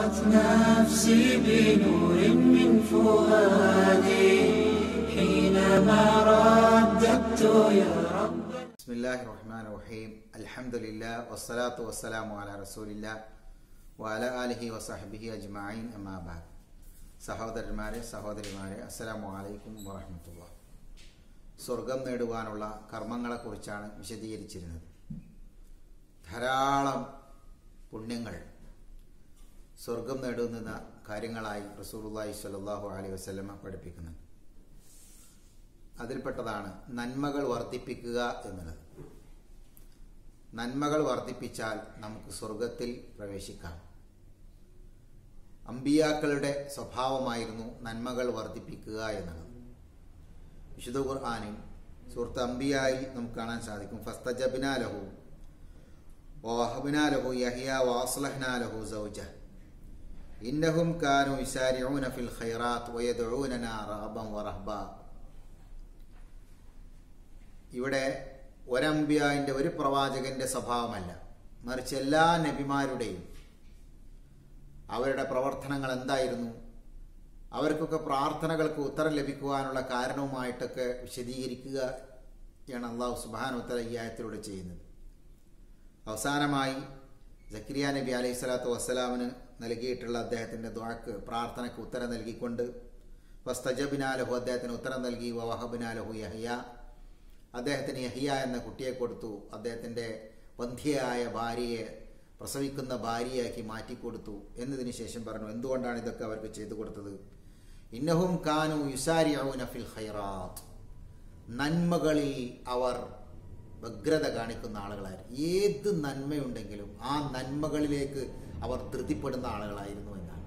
أشرقت نفسي بنور من فؤادي حينما رددت يا رب بسم الله الرحمن الرحيم الحمد لله والصلاة والسلام على رسول الله وعلى آله وصحبه أجمعين أما بعد സഹോദരന്മാരെ സഹോദരിമാരെ അസ്സലാമു അലൈക്കും വറഹമത്തുള്ള സ്വർഗം നേടുവാനുള്ള കർമ്മങ്ങളെക്കുറിച്ചാണ് വിശദീകരിച്ചിരുന്നത് ധാരാളം പുണ്യങ്ങൾ സ്വർഗം നേടുന്ന കാര്യങ്ങളായി റസൂലുള്ളാഹി സ്വല്ലല്ലാഹു അലൈഹി വസല്ലമ പഠിപ്പിക്കുന്നുണ്ട് അതിൽപ്പെട്ടതാണ് നന്മകൾ വർദ്ധിപ്പിക്കുക എന്നുള്ളത് നന്മകൾ വർദ്ധിപ്പിച്ചാൽ നമുക്ക് സ്വർഗത്തിൽ പ്രവേശിക്കാം അമ്പിയാക്കളുടെ സ്വഭാവമായിരുന്നു നന്മകൾ വർദ്ധിപ്പിക്കുക എന്നുള്ളത് വിശുദ്ധ ഖുർആാനിൽ സുഹൃത്ത് അമ്പിയായി നമുക്ക് കാണാൻ സാധിക്കും ഫസ്തജബിനാലഹു വഹബിനാലഹു യഹിയ വാസ്ലഹ്നാലഹു സൗജ ഇന്നഹും കാനു ഇസാരിഊന ഫിൽ ഖൈറാത്ത് വയദഊനനാ റഹബൻ വറഹബ ഇവിടെ ഒരമ്പിയായിൻ്റെ ഒരു പ്രവാചകന്റെ സ്വഭാവമല്ല മറിച്ച് എല്ലാ നബിമാരുടെയും അവരുടെ പ്രവർത്തനങ്ങൾ എന്തായിരുന്നു അവർക്കൊക്കെ പ്രാർത്ഥനകൾക്ക് ഉത്തരം ലഭിക്കുവാനുള്ള കാരണവുമായിട്ടൊക്കെ വിശദീകരിക്കുകയാണ് അള്ളാഹു സുബാനുത്തല ഈ ആയത്തിലൂടെ ചെയ്യുന്നത് അവസാനമായി ജക്കരിയ നബി അലൈഹി സ്വലാത്തു വസ്സലാമിന് നൽകിയിട്ടുള്ള അദ്ദേഹത്തിൻ്റെ ദ്വാക്ക് പ്രാർത്ഥനയ്ക്ക് ഉത്തരം നൽകിക്കൊണ്ട് ഫസ്തജബിനാലഹു അദ്ദേഹത്തിന് ഉത്തരം നൽകി വഹബിനാലഹു യഹിയ അദ്ദേഹത്തിന് യഹിയ എന്ന കുട്ടിയെ കൊടുത്തു അദ്ദേഹത്തിൻ്റെ വന്ധ്യയായ ഭാര്യയെ പ്രസവിക്കുന്ന ഭാര്യയാക്കി മാറ്റിക്കൊടുത്തു എന്നതിന് ശേഷം പറഞ്ഞു എന്തുകൊണ്ടാണ് ഇതൊക്കെ അവർക്ക് ചെയ്തു കൊടുത്തത് ഇന്നഹും കാനു യുസാരിഊന ഫിൽ ഖൈറാത്ത് നന്മകളിൽ അവർ വ്യഗ്രത കാണിക്കുന്ന ആളുകളായിരുന്നു ഏത് നന്മയുണ്ടെങ്കിലും ആ നന്മകളിലേക്ക് അവർ ധൃതിപ്പെടുന്ന ആളുകളായിരുന്നു എന്നാണ്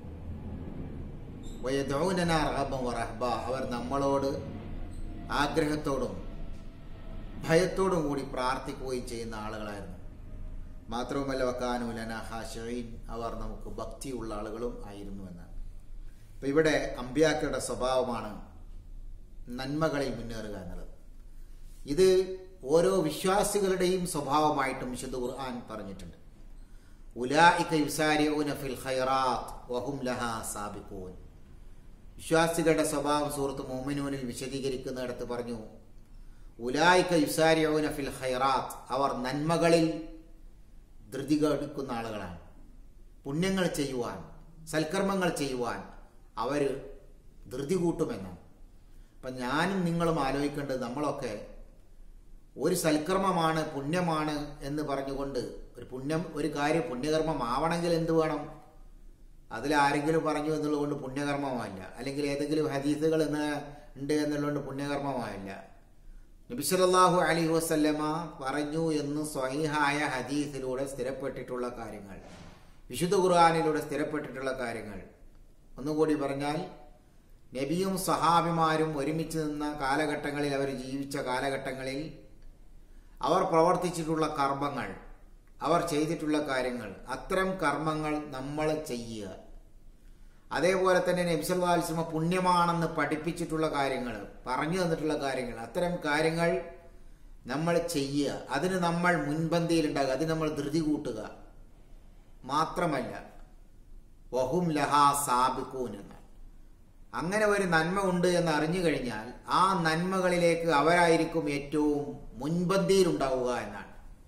വയദൗനന റഹബം വറഹബ അവർ നമ്മളോട് ആഗ്രഹത്തോടും ഭയത്തോടും കൂടി പ്രാർത്ഥിക്കുകയും ചെയ്യുന്ന ആളുകളായിരുന്നു മാത്രവുമല്ല വക്കാനുലന ഹാഷീൻ അവർ നമുക്ക് ഭക്തിയുള്ള ആളുകളും ആയിരുന്നു എന്നാണ് അപ്പം ഇവിടെ അമ്പ്യാക്കളുടെ സ്വഭാവമാണ് നന്മകളിൽ മുന്നേറുക എന്നുള്ളത് ഇത് ഓരോ വിശ്വാസികളുടെയും സ്വഭാവമായിട്ടും വിശുദ്ധ ഖുർആൻ പറഞ്ഞിട്ടുണ്ട് ഉലായിക യുസാരിഊന ഫിൽ ഖൈറാത്ത് വഹും ലഹാ സാബിഖൂൻ വിശ്വാസികളുടെ സ്വഭാവം സൂറത്ത് മോമിനൂനിൽ വിശദീകരിക്കുന്നിടത്ത് പറഞ്ഞു ഉലായിക യുസാരിഊന ഫിൽ ഖൈറാത്ത് അവർ നന്മകളിൽ ധൃതി എടുക്കുന്ന ആളുകളാണ് പുണ്യങ്ങൾ ചെയ്യുവാൻ സൽക്കർമ്മങ്ങൾ ചെയ്യുവാൻ അവർ ധൃതി കൂട്ടുമെന്നാണ് അപ്പം ഞാനും നിങ്ങളും ആലോചിക്കേണ്ടത് നമ്മളൊക്കെ ഒരു സൽക്കർമ്മമാണ് പുണ്യമാണ് എന്ന് പറഞ്ഞുകൊണ്ട് ഒരു പുണ്യം ഒരു കാര്യം പുണ്യകർമ്മമാവണമെങ്കിൽ എന്ത് വേണം അതിൽ ആരെങ്കിലും പറഞ്ഞു എന്നുള്ളതുകൊണ്ട് പുണ്യകർമ്മമല്ല അല്ലെങ്കിൽ ഏതെങ്കിലും ഹദീസുകൾ ഇന്ന് ഉണ്ട് എന്നുള്ളതുകൊണ്ട് പുണ്യകർമ്മമല്ല നബിസലാഹു അലി വസല്ലമ പറഞ്ഞു എന്ന് സ്വഹിഹായ ഹദീസിലൂടെ സ്ഥിരപ്പെട്ടിട്ടുള്ള കാര്യങ്ങൾ വിശുദ്ധ ഖുർആാനിലൂടെ സ്ഥിരപ്പെട്ടിട്ടുള്ള കാര്യങ്ങൾ ഒന്നുകൂടി പറഞ്ഞാൽ നബിയും സഹാബിമാരും ഒരുമിച്ച് നിന്ന കാലഘട്ടങ്ങളിൽ അവർ ജീവിച്ച കാലഘട്ടങ്ങളിൽ അവർ പ്രവർത്തിച്ചിട്ടുള്ള കർമ്മങ്ങൾ അവർ ചെയ്തിട്ടുള്ള കാര്യങ്ങൾ അത്തരം കർമ്മങ്ങൾ നമ്മൾ ചെയ്യുക അതേപോലെ തന്നെ നബിസല്ലാസ്മ പുണ്യമാണെന്ന് പഠിപ്പിച്ചിട്ടുള്ള കാര്യങ്ങൾ പറഞ്ഞു തന്നിട്ടുള്ള കാര്യങ്ങൾ അത്തരം കാര്യങ്ങൾ നമ്മൾ ചെയ്യുക അതിന് നമ്മൾ മുൻപന്തിയിലുണ്ടാകുക അതിന് നമ്മൾ ധൃതി കൂട്ടുക മാത്രമല്ല വഹും ലഹാ സാബിക്കൂൻ എന്നാണ് അങ്ങനെ ഒരു നന്മ ഉണ്ട് എന്ന് അറിഞ്ഞു കഴിഞ്ഞാൽ ആ നന്മകളിലേക്ക് അവരായിരിക്കും ഏറ്റവും മുൻപന്തിയിലുണ്ടാവുക എന്നാണ്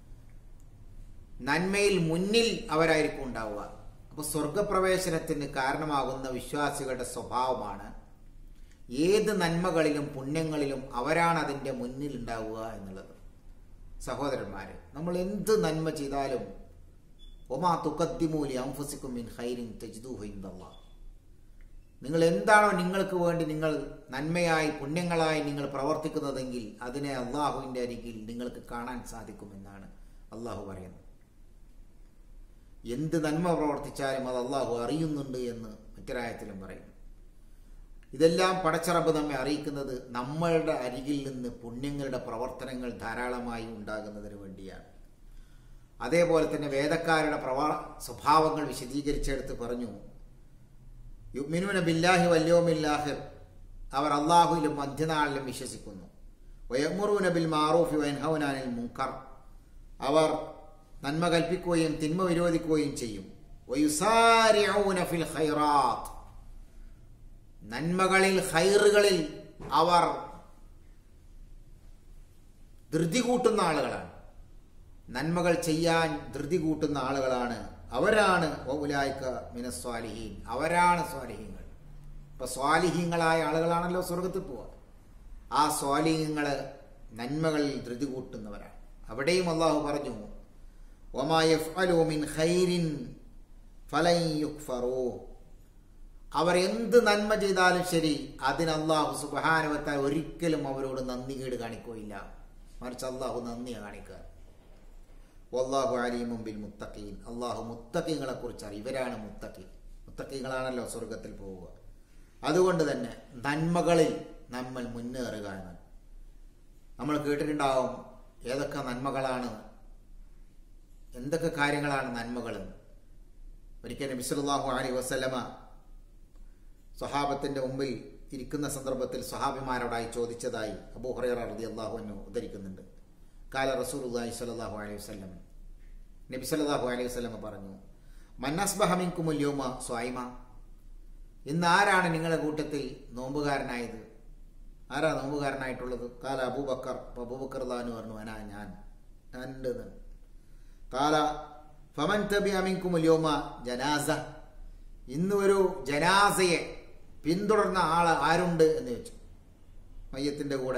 നന്മയിൽ മുന്നിൽ അവരായിരിക്കും ഉണ്ടാവുക അപ്പോൾ സ്വർഗപ്രവേശനത്തിന് കാരണമാകുന്ന വിശ്വാസികളുടെ സ്വഭാവമാണ് ഏത് നന്മകളിലും പുണ്യങ്ങളിലും അവരാണ് അതിൻ്റെ മുന്നിൽ ഉണ്ടാവുക എന്നുള്ളത് സഹോദരന്മാര് നമ്മൾ എന്ത് നന്മ ചെയ്താലും ഒമാ തുക്കത്തിമൂലി അംഫസിക്കും മിൻ ഹൈരിൻ തെജ്ദൂഹിന്ദല്ലാ നിങ്ങൾ എന്താണോ നിങ്ങൾക്ക് വേണ്ടി നിങ്ങൾ നന്മയായി പുണ്യങ്ങളായി നിങ്ങൾ പ്രവർത്തിക്കുന്നതെങ്കിൽ അതിനെ അള്ളാഹുവിൻ്റെ അരികിൽ നിങ്ങൾക്ക് കാണാൻ സാധിക്കുമെന്നാണ് അള്ളാഹു പറയുന്നത് എന്ത് നന്മ പ്രവർത്തിച്ചാലും അത് അള്ളാഹു അറിയുന്നുണ്ട് എന്ന് മറ്റൊരായത്തിലും പറയുന്നു ഇതെല്ലാം പടച്ചറബ് നമ്മെ അറിയിക്കുന്നത് നമ്മളുടെ അരികിൽ നിന്ന് പുണ്യങ്ങളുടെ പ്രവർത്തനങ്ങൾ ധാരാളമായി ഉണ്ടാകുന്നതിന് വേണ്ടിയാണ് അതേപോലെ തന്നെ വേദക്കാരുടെ പ്രവാ സ്വഭാവങ്ങൾ വിശദീകരിച്ചെടുത്ത് പറഞ്ഞു യുഗ്മിനുന ബില്ലാഹി വല്യോമില്ലാഹിർ അവർ അള്ളാഹുവിലും മധ്യനാളിലും വിശ്വസിക്കുന്നു വയമുറൂന ബിൽ മാറൂഫി വൻഹൗനാനിൽ മുങ്കർ അവർ നന്മ കൽപ്പിക്കുകയും തിന്മ വിരോധിക്കുകയും ചെയ്യും വയുസാരിഊന ഫിൽ ഖൈറാത്ത് നന്മകളിൽ ഖൈറുകളിൽ അവർ ധൃതി കൂട്ടുന്ന ആളുകളാണ് നന്മകൾ ചെയ്യാൻ ധൃതി കൂട്ടുന്ന ആളുകളാണ് അവരാണ് ഓലായിക്ക മിനസ്വാലിഹീൻ അവരാണ് സ്വാലിഹീങ്ങൾ ഇപ്പൊ സ്വാലിഹീങ്ങളായ ആളുകളാണല്ലോ സ്വർഗത്തിൽ പോവുക ആ സ്വാലിഹീങ്ങള് നന്മകളിൽ ധൃതി കൂട്ടുന്നവരാണ് അവിടെയും അള്ളാഹു പറഞ്ഞു ഒമാ യഫ്അലു മിൻ ഖൈരിൻ ഫലൻ യുക്ഫറൂ അവർ എന്ത് നന്മ ചെയ്താലും ശരി അതിന് അള്ളാഹു സുബാനുവത്താൽ ഒരിക്കലും അവരോട് നന്ദി കേട് കാണിക്കുകയില്ല മറിച്ച് അള്ളാഹു നന്ദി കാണിക്കുക വല്ലാഹു അലീമും ബിൽ മുത്തഖീൻ അള്ളാഹു മുത്തഖീങ്ങളെ കുറിച്ച് അറിയും ഇവരാണ് മുത്തഖീൻ മുത്തഖീങ്ങളാണല്ലോ സ്വർഗത്തിൽ പോവുക അതുകൊണ്ട് തന്നെ നന്മകളിൽ നമ്മൾ മുന്നേറുക എന്നാണ് നമ്മൾ കേട്ടിട്ടുണ്ടാവും ഏതൊക്കെ നന്മകളാണ് എന്തൊക്കെ കാര്യങ്ങളാണ് നന്മകൾ ഒരിക്കൽ നബി സല്ലല്ലാഹു അലൈഹി വസല്ലമ സ്വഹാബത്തിന്റെ മുമ്പിൽ ഇരിക്കുന്ന സന്ദർഭത്തിൽ സ്വഹാബിമാരോടായി ചോദിച്ചതായി അബൂ ഹുറൈറ റളിയല്ലാഹു അൻഹു ഉദ്ധരിക്കുന്നുണ്ട് കാല റസൂലുള്ളാഹി സ്വല്ലല്ലാഹു അലൈഹി വസല്ലം നബി സല്ലല്ലാഹു അലൈഹി വസല്ലമ പറഞ്ഞു മന്നസ്ബഹ മിൻകുമുൽ യൗമ സ്വായിമ ഇന്ന് ആരാണ് നിങ്ങളുടെ കൂട്ടത്തിൽ നോമ്പുകാരനായത് ആരാ നോമ്പുകാരനായിട്ടുള്ളത് കാല അബൂബക്കർ അപ്പൊ അബൂബക്കർ എന്ന് പറഞ്ഞു അനാ ഞാൻ ഞാൻ ഉണ്ട് എന്ന്. കാല ഫമൻ തബി അമിൻകുമുൽ യൗമ ജനാസ ഇന്ന് ഒരു ജനാസയെ പിന്തുടർന്ന ആള് ആരുണ്ട് എന്ന് ചോദിച്ചു മയ്യത്തിന്റെ കൂടെ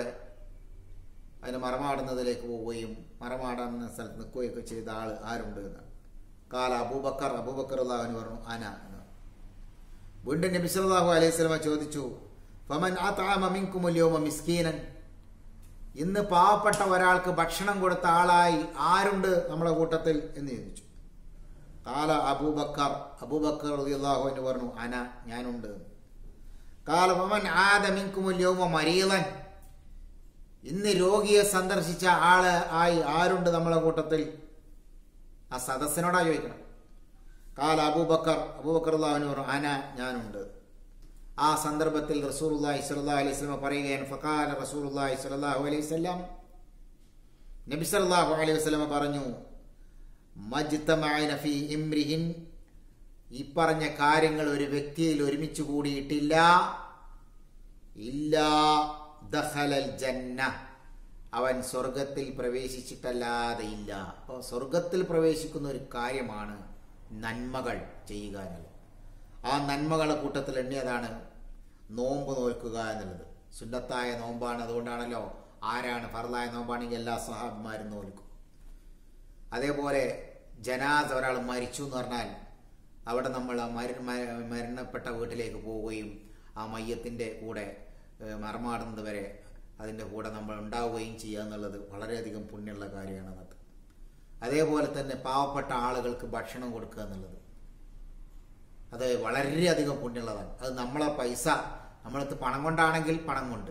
അതിന് മറമാടുന്നതിലേക്ക് പോവുകയും മറമാടുന്ന സ്ഥലത്ത് നിൽക്കുകയൊക്കെ ചെയ്ത ആള് ആരുണ്ട് എന്ന് കാല അബൂബക്കർ അബൂബക്കർ അള്ളാഹുന് പറഞ്ഞു അന എന്ന് വീണ്ടും നബി സല്ലല്ലാഹു അലൈഹി വസല്ലമ ചോദിച്ചു ഫമൻ അത്അമ മിൻകുമുൽ യൗമ മിസ്കീനൻ ഇന്ന് പാവപ്പെട്ട ഒരാൾക്ക് ഭക്ഷണം കൊടുത്ത ആളായി ആരുണ്ട് നമ്മളെ കൂട്ടത്തിൽ എന്ന് ചോദിച്ചു കാല അബൂബക്കർ അബൂബക്കർ റളിയല്ലാഹു അൻഹു പറഞ്ഞു അന ഞാനുണ്ട് കാല ഫമൻ ആദ മിൻകുമുൽ യൗമ മരീളൻ ഇന്ന് രോഗിയെ സന്ദർശിച്ച ആള് ആയി ആരുണ്ട് നമ്മളെ കൂട്ടത്തിൽ ആ സദസ്സിനോടാ ചോദിക്കണം കാല അബൂബക്കർ അബൂബക്കർ അള്ളാഹുവിന് പറഞ്ഞു അന ഞാനുണ്ട് ആ സന്ദർഭത്തിൽ റസൂലുള്ളാഹി സ്വല്ലല്ലാഹു അലൈഹി വസല്ലം പറയുകയാണ് ഫഖാല റസൂലുള്ളാഹി സ്വല്ലല്ലാഹു അലൈഹി വസല്ലം നബി സല്ലല്ലാഹു അലൈഹി വസല്ലം പറഞ്ഞു മജ്തമഅന ഫീ ഇംരിഹിൻ ഈ പറഞ്ഞ കാര്യങ്ങൾ ഒരു വ്യക്തിയിൽ ഒരുമിച്ച് കൂടിയിട്ടില്ല ഇല്ലാ ദഖലൽ ജന്ന അവൻ സ്വർഗത്തിൽ പ്രവേശിച്ചിട്ടല്ലാതെ ഇല്ല അപ്പോൾ സ്വർഗത്തിൽ പ്രവേശിക്കുന്ന ഒരു കാര്യമാണ് നന്മകൾ ചെയ്യുക എന്നുള്ളത് ആ നന്മകളുടെ കൂട്ടത്തിൽ എണ്ണിയതാണ് നോമ്പ് നോൽക്കുക എന്നുള്ളത് സുന്നത്തായ നോമ്പാണ് അതുകൊണ്ടാണല്ലോ ആരാണ് ഫറലായ നോമ്പാണെങ്കിൽ എല്ലാ സഹാബിമാരും നോൽക്കും അതേപോലെ ജനാസ ഒരാൾ മരിച്ചു എന്ന് പറഞ്ഞാൽ അവിടെ നമ്മൾ ആ മര മര- മരണപ്പെട്ട വീട്ടിലേക്ക് പോവുകയും ആ മയ്യത്തിൻ്റെ കൂടെ ഏഹ്, മറമാടുന്നത് വരെ അതിൻ്റെ കൂടെ നമ്മൾ ഉണ്ടാവുകയും ചെയ്യുക എന്നുള്ളത് വളരെയധികം പുണ്യമുള്ള കാര്യമാണ് അത് അതേപോലെ തന്നെ പാവപ്പെട്ട ആളുകൾക്ക് ഭക്ഷണം കൊടുക്കുക എന്നുള്ളത് അത് വളരെയധികം പുണ്യമുള്ളതാണ് അത് നമ്മളെ പൈസ നമ്മളടുത്ത് പണം കൊണ്ടാണെങ്കിൽ പണം കൊണ്ട്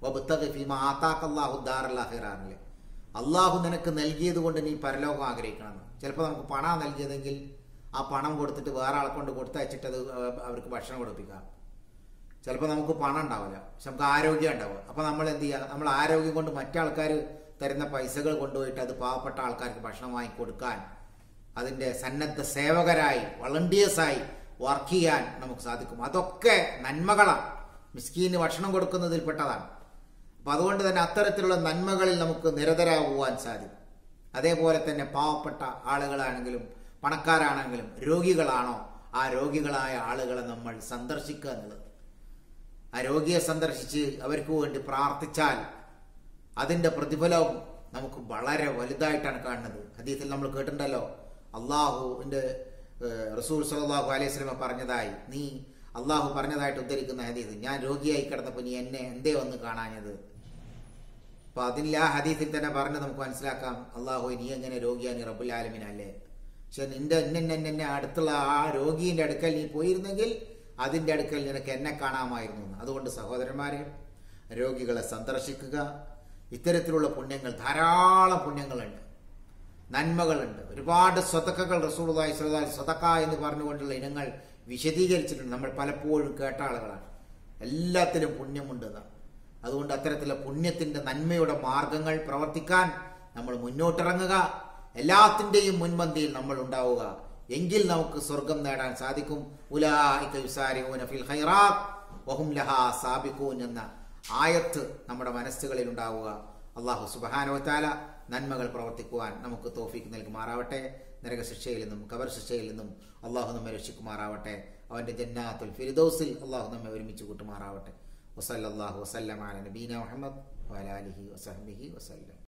ഫീമാത്താഖല്ലാഹുദ്ദാറല്ലാഹിറാറില്ലേ അള്ളാഹു നിനക്ക് നൽകിയത് കൊണ്ട് നീ പരലോകം ആഗ്രഹിക്കണം ചിലപ്പോൾ നമുക്ക് പണം നൽകിയതെങ്കിൽ ആ പണം കൊടുത്തിട്ട് വേറെ ആളെ കൊണ്ട് കൊടുത്തയച്ചിട്ട് അത് അവർക്ക് ഭക്ഷണം കൊടുപ്പിക്കാം ചിലപ്പോൾ നമുക്ക് പണം ഉണ്ടാവില്ല പക്ഷെ നമുക്ക് ആരോഗ്യം ഉണ്ടാവുക അപ്പോൾ നമ്മൾ എന്ത് ചെയ്യുക നമ്മൾ ആരോഗ്യം കൊണ്ട് മറ്റാൾക്കാർ തരുന്ന പൈസകൾ കൊണ്ടുപോയിട്ട് അത് പാവപ്പെട്ട ആൾക്കാർക്ക് ഭക്ഷണം വാങ്ങി കൊടുക്കാൻ അതിൻ്റെ സന്നദ്ധ സേവകരായി വളണ്ടിയേഴ്സായി വർക്ക് ചെയ്യാൻ നമുക്ക് സാധിക്കും അതൊക്കെ നന്മകളാണ് മിസ്കീന് ഭക്ഷണം കൊടുക്കുന്നതിൽപ്പെട്ടതാണ് അപ്പം അതുകൊണ്ട് തന്നെ അത്തരത്തിലുള്ള നന്മകളിൽ നമുക്ക് നിരതരാകുവാൻ സാധിക്കും അതേപോലെ തന്നെ പാവപ്പെട്ട ആളുകളാണെങ്കിലും പണക്കാരാണെങ്കിലും രോഗികളാണോ ആ രോഗികളായ ആളുകളെ നമ്മൾ സന്ദർശിക്കുക എന്നുള്ളത് ആ രോഗിയെ സന്ദർശിച്ച് അവർക്ക് വേണ്ടി പ്രാർത്ഥിച്ചാൽ അതിന്റെ പ്രതിഫലവും നമുക്ക് വളരെ വലുതായിട്ടാണ് കാണുന്നത് ഹദീസിൽ നമ്മൾ കേട്ടിട്ടുണ്ടല്ലോ അള്ളാഹുവിന്റെ ഏഹ്, റസൂൽ സല്ലല്ലാഹു അലൈഹി വസല്ലമ പറഞ്ഞതായി നീ അള്ളാഹു പറഞ്ഞതായിട്ട് ഉദ്ധരിക്കുന്ന ഹദീസ് ഞാൻ രോഗിയായി കിടന്നപ്പോൾ നീ എന്നെ എന്തേ വന്ന് കാണാഞ്ഞത് അപ്പൊ അതിൽ ആ ഹദീസിൽ തന്നെ പറഞ്ഞ് നമുക്ക് മനസ്സിലാക്കാം അള്ളാഹു നീ എങ്ങനെ രോഗിയാണ് റബ്ബുൽ ആലമീനല്ലേ പക്ഷെ നിന്റെ എന്നെ എന്നെ എന്നെ അടുത്തുള്ള ആ രോഗീന്റെ അടുക്കൽ നീ പോയിരുന്നെങ്കിൽ അതിന്റെ അടുക്കൽ നിനക്ക് എന്നെ കാണാമായിരുന്നു എന്ന്. അതുകൊണ്ട് സഹോദരന്മാരെ രോഗികളെ സന്ദർശിക്കുക ഇത്തരത്തിലുള്ള പുണ്യങ്ങൾ ധാരാളം പുണ്യങ്ങളുണ്ട് നന്മകളുണ്ട് ഒരുപാട് സ്വതക്കകൾ റസൂളുള്ളാഹി സ്വല്ലല്ലാഹി അലൈഹി സ്വതക്ക എന്ന് പറഞ്ഞുകൊണ്ടുള്ള ഇനങ്ങൾ വിശദീകരിച്ചിട്ടുണ്ട് നമ്മൾ പലപ്പോഴും കേട്ട ആളുകളാണ് എല്ലാത്തിലും പുണ്യമുണ്ട് എന്നാണ് അതുകൊണ്ട് അത്തരത്തിലുള്ള പുണ്യത്തിന്റെ നന്മയുടെ മാർഗങ്ങൾ പ്രവർത്തിക്കാൻ നമ്മൾ മുന്നോട്ടിറങ്ങുക എല്ലാത്തിൻ്റെയും മുൻപന്തിയിൽ നമ്മൾ ഉണ്ടാവുക എങ്കിൽ നമുക്ക് സ്വർഗം നേടാൻ സാധിക്കും ഉലായിക യുസാരിഊന ഫിൽ ഖൈറാത്ത് വഹും ലഹാ സാബിഖൂൻ എന്ന ആയത്ത് നമ്മുടെ മനസ്സുകളിൽ ഉണ്ടാവുക അള്ളാഹു സുബഹാനുവത്താല നന്മകൾ പ്രവർത്തിക്കുവാൻ നമുക്ക് തോഫീക്ക് നൽകുമാറാവട്ടെ നരകശിക്ഷയിൽ നിന്നും കബർ ശിക്ഷയിൽ നിന്നും അള്ളാഹു നമ്മെ രക്ഷിക്കുമാറാവട്ടെ അവന്റെ ജന്നാത്തുൽ ഫിരിദൗസിൽ അള്ളാഹു നമ്മെ ഒരുമിച്ച് കൂട്ടുമാറാവട്ടെ വസല്ലാഹു വസല്ലം അല നബീന മുഹമ്മദ് വലാലിഹി വസഹബിഹി വസല്ലം